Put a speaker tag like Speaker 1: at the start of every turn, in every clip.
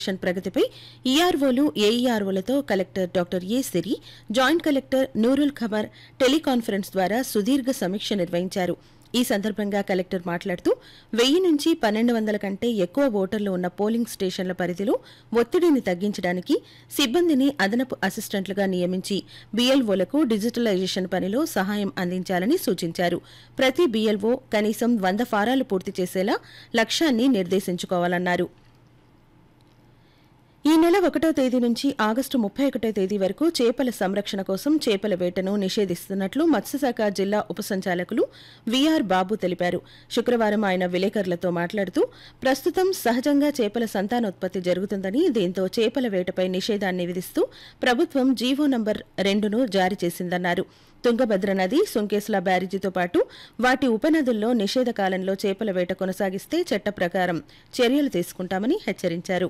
Speaker 1: machine ప్రగతిపై ఈఆర్ఓలు ఏఈఆర్ఓలతో collector doctor A Siri joint collector Noorul Khamar teleconference ద్వారా సుదీర్ఘ సమీక్ష నిర్వహించారు ఈ సందర్భంగా కలెక్టర్ మాట్లాడుతూ వెయ్యి నుంచి పన్నెండు వందల కంటే ఎక్కువ ఓటర్లు ఉన్న పోలింగ్ స్టేషన్ల పరిధిలో ఒత్తిడిని తగ్గించడానికి సిబ్బందిని అదనపు అసిస్టెంట్లుగా నియమించి బీఎల్ఓలకు డిజిటలైజేషన్ పనిలో సహాయం అందించాలని సూచించారు ప్రతి బీఎల్ఓ కనీసం వంద ఫారాలు పూర్తి చేసేలా లక్ష్యాన్ని నిర్దేశించుకోవాలన్నారు ఈ నెల ఒకటో తేదీ నుంచి ఆగస్టు ముప్పై ఒకటో తేదీ వరకు చేపల సంరక్షణ కోసం చేపల వేటను నిషేధిస్తున్నట్లు మత్స్యశాఖ జిల్లా ఉప సంచాలకులు విఆర్ బాబు తెలిపారు శుక్రవారం ఆయన విలేకరులతో మాట్లాడుతూ ప్రస్తుతం సహజంగా చేపల సంతానోత్పత్తి జరుగుతుందని దీంతో చేపల వేటపై నిషేధాన్ని విధిస్తూ ప్రభుత్వం జీవో నంబర్ రెండును జారీ చేసిందన్నారు తుంగభద్ర నది సుంకేశ్ల బ్యారేజీతో పాటు వాటి ఉపనదుల్లో నిషేధ కాలంలో చేపల వేట కొనసాగిస్తే చట్ట ప్రకారం చర్యలు తీసుకుంటామని హెచ్చరించారు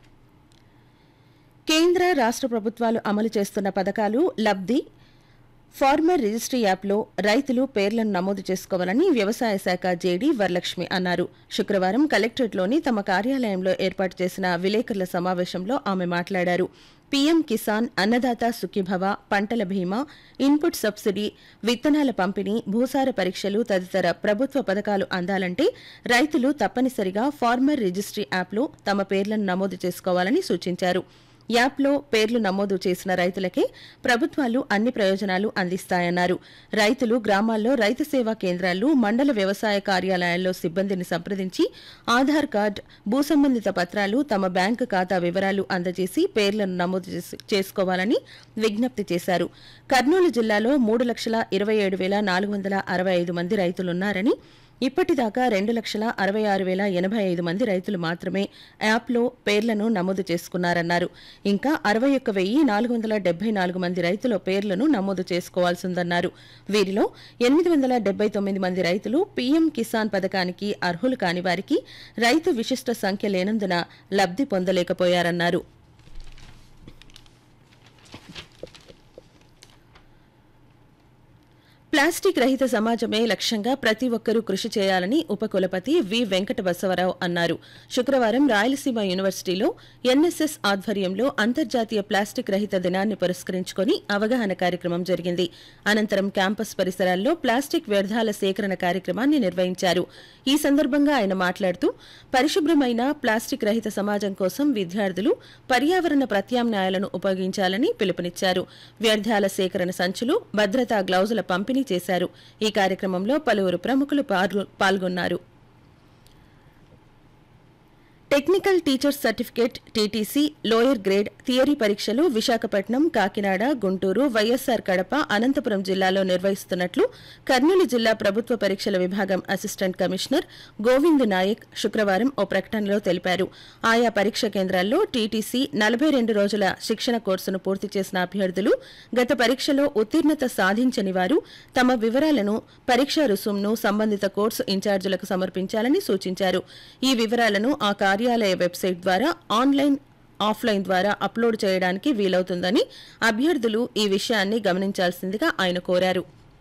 Speaker 1: కేంద్ర రాష్ట్ర ప్రభుత్వాలు అమలు చేస్తున్న పథకాలు లబ్ది ఫార్మర్ రిజిస్ట్రీ యాప్లో రైతులు పేర్లను నమోదు చేసుకోవాలని వ్యవసాయ శాఖ జేడీ వరలక్ష్మి అన్నారు శుక్రవారం కలెక్టరేట్లోని తమ కార్యాలయంలో ఏర్పాటు చేసిన విలేకరుల సమావేశంలో ఆమె మాట్లాడారు పీఎం కిసాన్ అన్నదాత సుఖీభవ పంటల బీమా ఇన్పుట్ సబ్సిడీ విత్తనాల పంపిణీ భూసార పరీక్షలు తదితర ప్రభుత్వ పథకాలు అందాలంటే రైతులు తప్పనిసరిగా ఫార్మర్ రిజిస్ట్రీ యాప్లో తమ పేర్లను నమోదు చేసుకోవాలని సూచించారు యాప్లో పేర్లు నమోదు చేసిన రైతులకే ప్రభుత్వాలు అన్ని ప్రయోజనాలు అందిస్తాయన్నారు రైతులు గ్రామాల్లో రైతు సేవా కేంద్రాలు మండల వ్యవసాయ కార్యాలయాల్లో సిబ్బందిని సంప్రదించి ఆధార్ కార్డు భూ సంబంధిత పత్రాలు తమ బ్యాంకు ఖాతా వివరాలు అందజేసి పేర్లను నమోదు చేసి- చేసుకోవాలని విజ్ఞప్తి చేశారు కర్నూలు జిల్లాలో మూడు లక్షల ఇరవై ఏడు వేల నాలుగు వందల అరవై ఐదు మంది రైతులున్నారని ఇప్పటిదాకా రెండు లక్షల అరవై ఆరు వేల ఎనభై ఐదు మంది రైతులు మాత్రమే యాప్లో పేర్లను నమోదు చేసుకున్నారన్నారు ఇంకా అరవై ఒక్క వెయ్యి నాలుగు వందల డెబ్బై నాలుగు మంది రైతుల పేర్లను నమోదు చేసుకోవాల్సిందన్నారు వీరిలో ఎనిమిది వందల డెబ్బై తొమ్మిది మంది రైతులు పీఎం కిసాన్ పథకానికి అర్హులు కాని వారికి రైతు విశిష్ట సంఖ్య లేనందున లబ్ధి పొందలేకపోయారన్నారు ప్లాస్టిక్ రహిత సమాజమే లక్ష్యంగా ప్రతి ఒక్కరూ కృషి చేయాలని ఉపకులపతి వి వెంకట బసవరావు అన్నారు శుక్రవారం రాయలసీమ యూనివర్సిటీలో ఎన్ఎస్ఎస్ ఆధ్వర్యంలో అంతర్జాతీయ ప్లాస్టిక్ రహిత దినాన్ని పురస్కరించుకొని అవగాహన కార్యక్రమం జరిగింది అనంతరం క్యాంపస్ పరిసరాల్లో ప్లాస్టిక్ వ్యర్థాల సేకరణ కార్యక్రమాన్ని నిర్వహించారు ఈ సందర్భంగా ఆయన మాట్లాడుతూ పరిశుభ్రమైన ప్లాస్టిక్ రహిత సమాజం కోసం విద్యార్థులు పర్యావరణ ప్రత్యామ్నాయాలను ఉపయోగించాలని పిలుపునిచ్చారు వ్యర్థాల సేకరణ సంచులు భద్రతా గ్లౌజుల పంపిణీ చేశారు ఈ కార్యక్రమంలో పలువురు ప్రముఖులు పాల్గొ- పాల్గొన్నారు technical teachers certificate TTC lower grade theory పరీక్షలు విశాఖపట్నం కాకినాడ గుంటూరు వైఎస్సార్ కడప అనంతపురం జిల్లాలో నిర్వహిస్తున్నట్లు కర్నూలు జిల్లా ప్రభుత్వ పరీక్షల విభాగం అసిస్టెంట్ కమిషనర్ గోవింద్ నాయక్ శుక్రవారం ఓ ప్రకటనలో తెలిపారు ఆయా పరీక్ష కేంద్రాల్లో టీటీసీ నలభై రెండు రోజుల శిక్షణ కోర్సును పూర్తి చేసిన అభ్యర్థులు గత పరీక్షలో ఉత్తీర్ణత సాధించని వారు తమ వివరాలను పరీక్షా రుసుంను సంబంధిత కోర్సు ఇన్ఛార్జీలకు సమర్పించాలని సూచించారు ఈ వివరాలను ఆ కార్యాలయ వెబ్సైట్ ద్వారా ఆన్లైన్ ఆఫ్లైన్ ద్వారా అప్లోడ్ చేయడానికి వీలవుతుందని అభ్యర్థులు ఈ విషయాన్ని గమనించాల్సిందిగా ఆయన కోరారు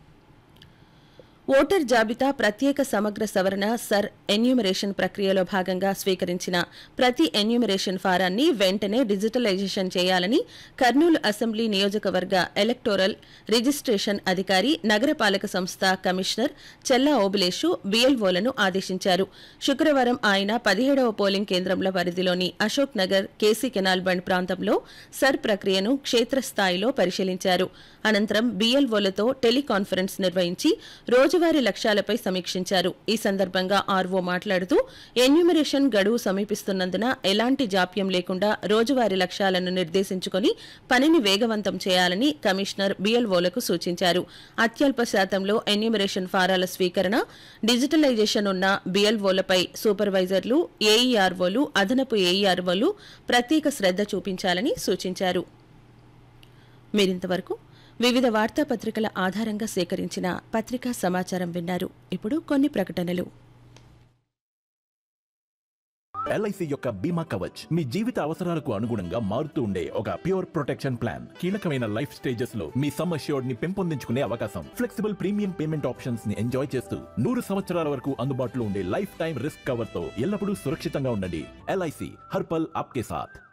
Speaker 1: ఓటర్ జాబితా ప్రత్యేక సమగ్ర సవరణ సర్ ఎన్యూమరేషన్ ప్రక్రియలో భాగంగా స్వీకరించిన ప్రతి ఎన్యూమరేషన్ ఫారాన్ని వెంటనే డిజిటలైజేషన్ చేయాలని కర్నూలు అసెంబ్లీ నియోజకవర్గ ఎలక్టోరల్ రిజిస్ట్రేషన్ అధికారి నగరపాలక సంస్థ కమిషనర్ చెల్లా ఓబులేషు బిఎల్ఓలను ఆదేశించారు శుక్రవారం ఆయన పదిహేడవ పోలింగ్ కేంద్రంల పరిధిలోని Ashok Nagar KC canal bund ప్రాంతంలో సర్ ప్రక్రియను క్షేత్రస్థాయిలో పరిశీలించారు అనంతరం బిఎల్ఓలతో టెలికాన్ఫరెన్స్ నిర్వహించి రోజువారీ లక్ష్యాలపై సమీక్షించారు ఈ సందర్భంగా ఆర్వో మాట్లాడుతూ ఎన్యూమరేషన్ గడువు సమీపిస్తున్నందున ఎలాంటి జాప్యం లేకుండా రోజువారీ లక్ష్యాలను నిర్దేశించుకొని పనిని వేగవంతం చేయాలని కమిషనర్ బిఎల్ఓలకు సూచించారు అత్యల్ప శాతంలో ఎన్యూమరేషన్ ఫారాల స్వీకరణ డిజిటలైజేషన్ ఉన్న బిఎల్ఓలపై సూపర్వైజర్లు ఏఈఆర్ఓలు అదనపు ఏఈఆర్ఓలు ప్రత్యేక శ్రద్ధ చూపించాలని సూచించారు మీరింతవరకు వివిధ వార్తాపత్రికల ఆధారంగా సేకరించిన పత్రికా సమాచారం విన్నారు ఇప్పుడు కొన్ని ప్రకటనలు
Speaker 2: ఎల్ఐసి యొక్క బీమా కవచ్ మీ జీవిత అవసరాలకు అనుగుణంగా మారుతూ ఉండే ఒక ప్యూర్ ప్రొటెక్షన్ ప్లాన్ కీలకమైన లైఫ్ స్టేజెస్ లో మీ సమ్ అష్యూర్డ్ ని పెంపొందించుకునే అవకాశం ఫ్లెక్సిబుల్ ప్రీమియం పేమెంట్ ఆప్షన్స్ ని ఎంజాయ్ చేస్తూ నూరు సంవత్సరాల వరకు అందుబాటులో ఉండే లైఫ్ టైం రిస్క్ కవర్ తో ఎల్లప్పుడూ సురక్షితంగా ఉండండి ఎల్ఐసి హర్పల్ ఆప్కే సాథ్